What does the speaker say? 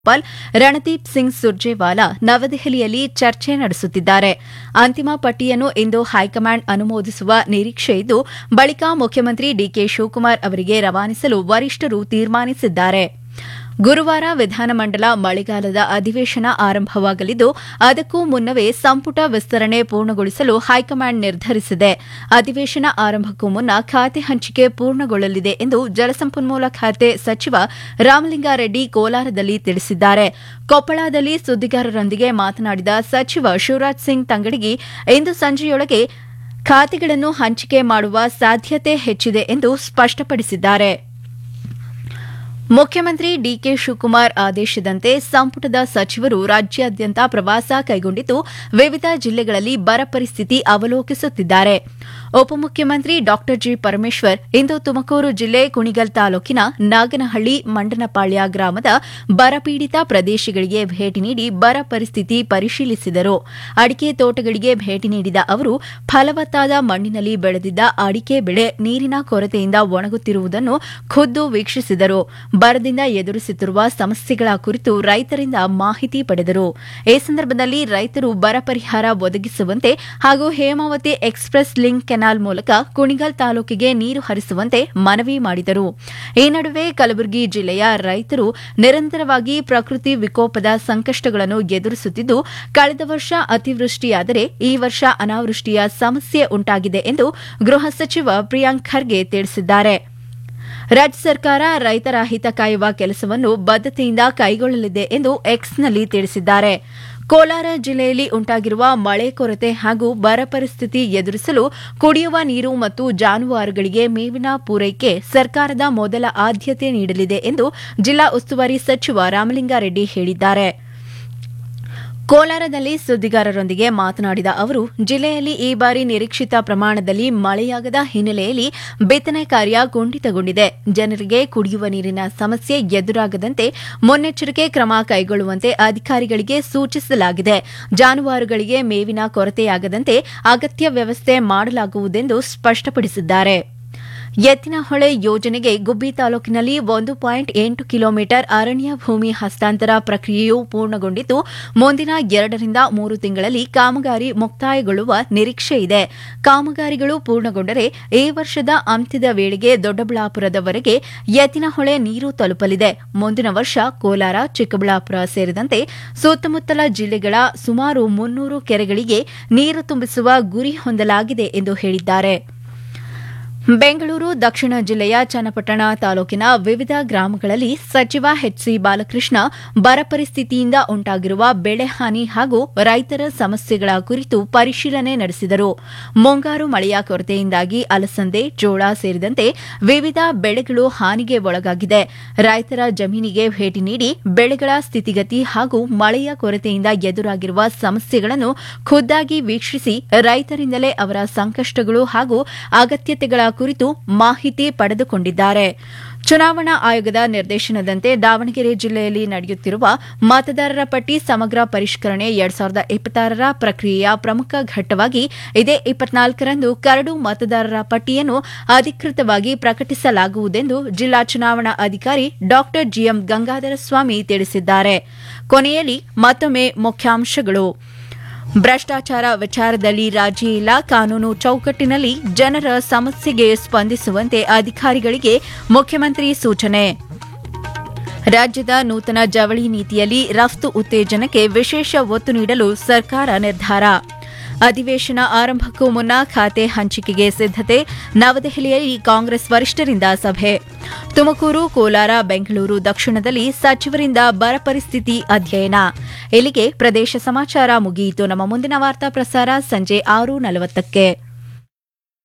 ರಾಜ್ಯಪಾಲ್ ರಣದೀಪ್ ಸಿಂಗ್ ಸುರ್ಜೇವಾಲಾ ನವದೆಹಲಿಯಲ್ಲಿ ಚರ್ಚೆ ನಡೆಸುತ್ತಿದ್ದಾರೆ ಅಂತಿಮ ಪಟ್ಟಿಯನ್ನು ಇಂದು ಹೈಕಮಾಂಡ್ ಅನುಮೋದಿಸುವ ನಿರೀಕ್ಷೆ ಇದ್ದು ಬಳಿಕ ಮುಖ್ಯಮಂತ್ರಿ ಡಿಕೆ ಶಿವಕುಮಾರ್ ಅವರಿಗೆ ರವಾನಿಸಲು ವರಿಷ್ಠರು ತೀರ್ಮಾನಿಸಿದ್ದಾರೆ ಗುರುವಾರ ವಿಧಾನಮಂಡಲ ಮಳೆಗಾಲದ ಅಧಿವೇಶನ ಆರಂಭವಾಗಲಿದ್ದು ಅದಕ್ಕೂ ಮುನ್ನವೇ ಸಂಪುಟ ವಿಸ್ತರಣೆ ಪೂರ್ಣಗೊಳಿಸಲು ಹೈಕಮಾಂಡ್ ನಿರ್ಧರಿಸಿದೆ ಅಧಿವೇಶನ ಆರಂಭಕ್ಕೂ ಮುನ್ನ ಖಾತೆ ಹಂಚಿಕೆ ಪೂರ್ಣಗೊಳ್ಳಲಿದೆ ಎಂದು ಜಲಸಂಪನ್ಮೂಲ ಖಾತೆ ಸಚಿವ ರಾಮಲಿಂಗಾರೆಡ್ಡಿ ಕೋಲಾರದಲ್ಲಿ ತಿಳಿಸಿದ್ದಾರೆ ಕೊಪ್ಪಳದಲ್ಲಿ ಸುದ್ದಿಗಾರರೊಂದಿಗೆ ಮಾತನಾಡಿದ ಸಚಿವ ಶಿವರಾಜ್ ಸಿಂಗ್ ತಂಗಡಗಿ ಇಂದು ಸಂಜೆಯೊಳಗೆ ಖಾತೆಗಳನ್ನು ಹಂಚಿಕೆ ಮಾಡುವ ಸಾಧ್ಯತೆ ಹೆಚ್ಚಿದೆ ಎಂದು ಸ್ಪಷ್ಟಪಡಿಸಿದ್ದಾರೆ ಮುಖ್ಯಮಂತ್ರಿ ಡಿಕೆ ಶಿವಕುಮಾರ್ ಆದೇಶದಂತೆ ಸಂಪುಟದ ಸಚಿವರು ರಾಜ್ಯಾದ್ಯಂತ ಪ್ರವಾಸ ಕೈಗೊಂಡಿದ್ದು ವಿವಿಧ ಜಿಲ್ಲೆಗಳಲ್ಲಿ ಬರ ಪರಿಸ್ಥಿತಿ ಅವಲೋಕಿಸುತ್ತಿದ್ದಾರೆ ಉಪಮುಖ್ಯಮಂತ್ರಿ ಡಾ ಜಿ ಪರಮೇಶ್ವರ್ ಇಂದು ತುಮಕೂರು ಜಿಲ್ಲೆ ಕುಣಿಗಲ್ ತಾಲೂಕಿನ ನಾಗನಹಳ್ಳಿ ಮಂಡನಪಾಳ್ಯ ಗ್ರಾಮದ ಬರಪೀಡಿತ ಪ್ರದೇಶಗಳಿಗೆ ಭೇಟಿ ನೀಡಿ ಬರ ಪರಿಸ್ಥಿತಿ ಪರಿಶೀಲಿಸಿದರು ಅಡಿಕೆ ತೋಟಗಳಿಗೆ ಭೇಟಿ ನೀಡಿದ ಅವರು ಫಲವತ್ತಾದ ಮಣ್ಣಿನಲ್ಲಿ ಬೆಳೆದಿದ್ದ ಅಡಿಕೆ ಬೆಳೆ ನೀರಿನ ಕೊರತೆಯಿಂದ ಒಣಗುತ್ತಿರುವುದನ್ನು ಖುದ್ದು ವೀಕ್ಷಿಸಿದರು ಬರದಿಂದ ಎದುರಿಸುತ್ತಿರುವ ಸಮಸ್ಯೆಗಳ ಕುರಿತು ರೈತರಿಂದ ಮಾಹಿತಿ ಪಡೆದರು ಈ ಸಂದರ್ಭದಲ್ಲಿ ರೈತರು ಬರ ಪರಿಹಾರ ಒದಗಿಸುವಂತೆ ಹಾಗೂ ಹೇಮಾವತಿ ಎಕ್ಸ್ಪ್ರೆಸ್ ಲಿಂಕ್ ಕೆನಾಲ್ ಮೂಲಕ ಕುಣಿಗಲ್ ತಾಲೂಕಿಗೆ ನೀರು ಹರಿಸುವಂತೆ ಮನವಿ ಮಾಡಿದರು ಈ ನಡುವೆ ಕಲಬುರಗಿ ಜಿಲ್ಲೆಯ ರೈತರು ನಿರಂತರವಾಗಿ ಪ್ರಕೃತಿ ವಿಕೋಪದ ಸಂಕಷ್ಟಗಳನ್ನು ಎದುರಿಸುತ್ತಿದ್ದು ಕಳೆದ ವರ್ಷ ಅತಿವೃಷ್ಟಿಯಾದರೆ ಈ ವರ್ಷ ಅನಾವೃಷ್ಟಿಯ ಸಮಸ್ಯೆ ಉಂಟಾಗಿದೆ ಎಂದು ಗೃಹ ಸಚಿವ ಪ್ರಿಯಾಂಕ್ ಖರ್ಗೆ ತಿಳಿಸಿದ್ದಾರೆ ರಾಜ್ಯ ಸರ್ಕಾರ ರೈತರ ಹಿತ ಕಾಯುವ ಕೆಲಸವನ್ನು ಬದ್ದತೆಯಿಂದ ಕೈಗೊಳ್ಳಲಿದೆ ಎಂದು ಎಕ್ಸ್ನಲ್ಲಿ ತಿಳಿಸಿದ್ದಾರೆ ಕೋಲಾರ ಜಿಲ್ಲೆಯಲ್ಲಿ ಉಂಟಾಗಿರುವ ಮಳೆ ಕೊರತೆ ಹಾಗೂ ಬರ ಪರಿಸ್ಥಿತಿ ಎದುರಿಸಲು ಕುಡಿಯುವ ನೀರು ಮತ್ತು ಜಾನುವಾರುಗಳಿಗೆ ಮೇವಿನ ಪೂರೈಕೆ ಸರ್ಕಾರದ ಮೊದಲ ಆದ್ಯತೆ ನೀಡಲಿದೆ ಎಂದು ಜಿಲ್ಲಾ ಉಸ್ತುವಾರಿ ಸಚಿವ ರಾಮಲಿಂಗಾರೆಡ್ಡಿ ಹೇಳಿದ್ದಾರೆ ಕೋಲಾರದಲ್ಲಿ ಸುದ್ದಿಗಾರರೊಂದಿಗೆ ಮಾತನಾಡಿದ ಅವರು ಜಿಲ್ಲೆಯಲ್ಲಿ ಈ ಬಾರಿ ನಿರೀಕ್ಷಿತ ಪ್ರಮಾಣದಲ್ಲಿ ಮಳೆಯಾಗದ ಹಿನ್ನೆಲೆಯಲ್ಲಿ ಬಿತ್ತನೆ ಕಾರ್ಯ ಕುಂಠಿತಗೊಂಡಿದೆ ಜನರಿಗೆ ಕುಡಿಯುವ ನೀರಿನ ಸಮಸ್ಯೆ ಎದುರಾಗದಂತೆ ಮುನ್ನೆಚ್ಚರಿಕೆ ಕ್ರಮ ಕೈಗೊಳ್ಳುವಂತೆ ಅಧಿಕಾರಿಗಳಿಗೆ ಸೂಚಿಸಲಾಗಿದೆ ಜಾನುವಾರುಗಳಿಗೆ ಮೇವಿನ ಕೊರತೆಯಾಗದಂತೆ ಅಗತ್ಯ ವ್ಯವಸ್ಥೆ ಮಾಡಲಾಗುವುದೆಂದು ಸ್ಪಷ್ಟಪಡಿಸಿದ್ದಾರೆ ಎತ್ತಿನಹೊಳೆ ಯೋಜನೆಗೆ ಗುಬ್ಬಿ ತಾಲೂಕಿನಲ್ಲಿ ಒಂದು ಪಾಯಿಂಟ್ ಎಂಟು ಕಿಲೋಮೀಟರ್ ಅರಣ್ಯ ಭೂಮಿ ಹಸ್ತಾಂತರ ಪ್ರಕ್ರಿಯೆಯು ಪೂರ್ಣಗೊಂಡಿದ್ದು ಮುಂದಿನ ಎರಡರಿಂದ ಮೂರು ತಿಂಗಳಲ್ಲಿ ಕಾಮಗಾರಿ ಮುಕ್ತಾಯಗೊಳ್ಳುವ ನಿರೀಕ್ಷೆ ಇದೆ ಕಾಮಗಾರಿಗಳು ಪೂರ್ಣಗೊಂಡರೆ ಈ ವರ್ಷದ ಅಂತ್ಯದ ವೇಳೆಗೆ ದೊಡ್ಡಬಳ್ಳಾಪುರದವರೆಗೆ ಎತ್ತಿನಹೊಳೆ ನೀರು ತಲುಪಲಿದೆ ಮುಂದಿನ ವರ್ಷ ಕೋಲಾರ ಚಿಕ್ಕಬಳ್ಳಾಪುರ ಸೇರಿದಂತೆ ಸುತ್ತಮುತ್ತಲ ಜಿಲ್ಲೆಗಳ ಸುಮಾರು ಮುನ್ನೂರು ಕೆರೆಗಳಿಗೆ ನೀರು ತುಂಬಿಸುವ ಗುರಿ ಹೊಂದಲಾಗಿದೆ ಎಂದು ಹೇಳಿದ್ದಾರೆ ಬೆಂಗಳೂರು ದಕ್ಷಿಣ ಜಿಲ್ಲೆಯ ಚನ್ನಪಟ್ಟಣ ತಾಲೂಕಿನ ವಿವಿಧ ಗ್ರಾಮಗಳಲ್ಲಿ ಸಚಿವ ಎಚ್ಸಿ ಬಾಲಕೃಷ್ಣ ಬರ ಪರಿಸ್ಥಿತಿಯಿಂದ ಉಂಟಾಗಿರುವ ಬೆಳೆ ಹಾನಿ ಹಾಗೂ ರೈತರ ಸಮಸ್ಯೆಗಳ ಕುರಿತು ಪರಿಶೀಲನೆ ನಡೆಸಿದರು ಮುಂಗಾರು ಮಳೆಯ ಕೊರತೆಯಿಂದಾಗಿ ಅಲಸಂದೆ ಜೋಳ ಸೇರಿದಂತೆ ವಿವಿಧ ಬೆಳೆಗಳು ಹಾನಿಗೆ ಒಳಗಾಗಿದೆ ರೈತರ ಜಮೀನಿಗೆ ಭೇಟಿ ನೀಡಿ ಬೆಳೆಗಳ ಸ್ಥಿತಿಗತಿ ಹಾಗೂ ಮಳೆಯ ಕೊರತೆಯಿಂದ ಎದುರಾಗಿರುವ ಸಮಸ್ಯೆಗಳನ್ನು ಖುದ್ದಾಗಿ ವೀಕ್ಷಿಸಿ ರೈತರಿಂದಲೇ ಅವರ ಸಂಕಷ್ಟಗಳು ಹಾಗೂ ಅಗತ್ಯತೆಗಳ ಕುರಿತು ಮಾಹಿತಿ ಪಡೆದುಕೊಂಡಿದ್ದಾರೆ ಚುನಾವಣಾ ಆಯೋಗದ ನಿರ್ದೇಶನದಂತೆ ದಾವಣಗೆರೆ ಜಿಲ್ಲೆಯಲ್ಲಿ ನಡೆಯುತ್ತಿರುವ ಮತದಾರರ ಪಟ್ಟಿ ಸಮಗ್ರ ಪರಿಷ್ಕರಣೆ ಎರಡ್ ಸಾವಿರದ ಇಪ್ಪತ್ತಾರರ ಪ್ರಕ್ರಿಯೆಯ ಪ್ರಮುಖ ಘಟ್ಟವಾಗಿ ಇದೇ ಇಪ್ಪತ್ನಾಲ್ಕರಂದು ಕರಡು ಮತದಾರರ ಪಟ್ಟಿಯನ್ನು ಅಧಿಕೃತವಾಗಿ ಪ್ರಕಟಿಸಲಾಗುವುದೆಂದು ಜಿಲ್ಲಾ ಚುನಾವಣಾ ಅಧಿಕಾರಿ ಡಾ ಜಿಎಂ ಗಂಗಾಧರ ಸ್ವಾಮಿ ತಿಳಿಸಿದ್ದಾರೆ ಕೊನೆಯಲ್ಲಿ ಮತ್ತೊಮ್ಮೆ ಮುಖ್ಯಾಂಶಗಳು ಭ್ರಷ್ಟಾಚಾರ ವಿಚಾರದಲ್ಲಿ ರಾಜಿ ಇಲ್ಲ ಕಾನೂನು ಚೌಕಟ್ಟಿನಲ್ಲಿ ಜನರ ಸಮಸ್ಯೆಗೆ ಸ್ಪಂದಿಸುವಂತೆ ಅಧಿಕಾರಿಗಳಿಗೆ ಮುಖ್ಯಮಂತ್ರಿ ಸೂಚನೆ ರಾಜ್ಯದ ನೂತನ ಜವಳಿ ನೀತಿಯಲ್ಲಿ ರಫ್ತು ಉತ್ತೇಜನಕ್ಕೆ ವಿಶೇಷ ಒತ್ತು ನೀಡಲು ಸರ್ಕಾರ ನಿರ್ಧಾರ ಅಧಿವೇಶನ ಆರಂಭಕ್ಕೂ ಮುನ್ನ ಖಾತೆ ಹಂಚಿಕೆಗೆ ಸಿದ್ದತೆ ನವದೆಹಲಿಯಲ್ಲಿ ಕಾಂಗ್ರೆಸ್ ವರಿಷ್ಠರಿಂದ ಸಭೆ ತುಮಕೂರು ಕೋಲಾರ ಬೆಂಗಳೂರು ದಕ್ಷಿಣದಲ್ಲಿ ಸಚಿವರಿಂದ ಬರ ಪರಿಸ್ಥಿತಿ ಅಧ್ಯಯನ ಇಲ್ಲಿಗೆ ಪ್ರದೇಶ ಸಮಾಚಾರ ಮುಗಿಯಿತು ನಮ್ಮ ಮುಂದಿನ ವಾರ್ತಾ ಪ್ರಸಾರ ಸಂಜೆ ಆರು ನಲವತ್ತಕ್ಕೆ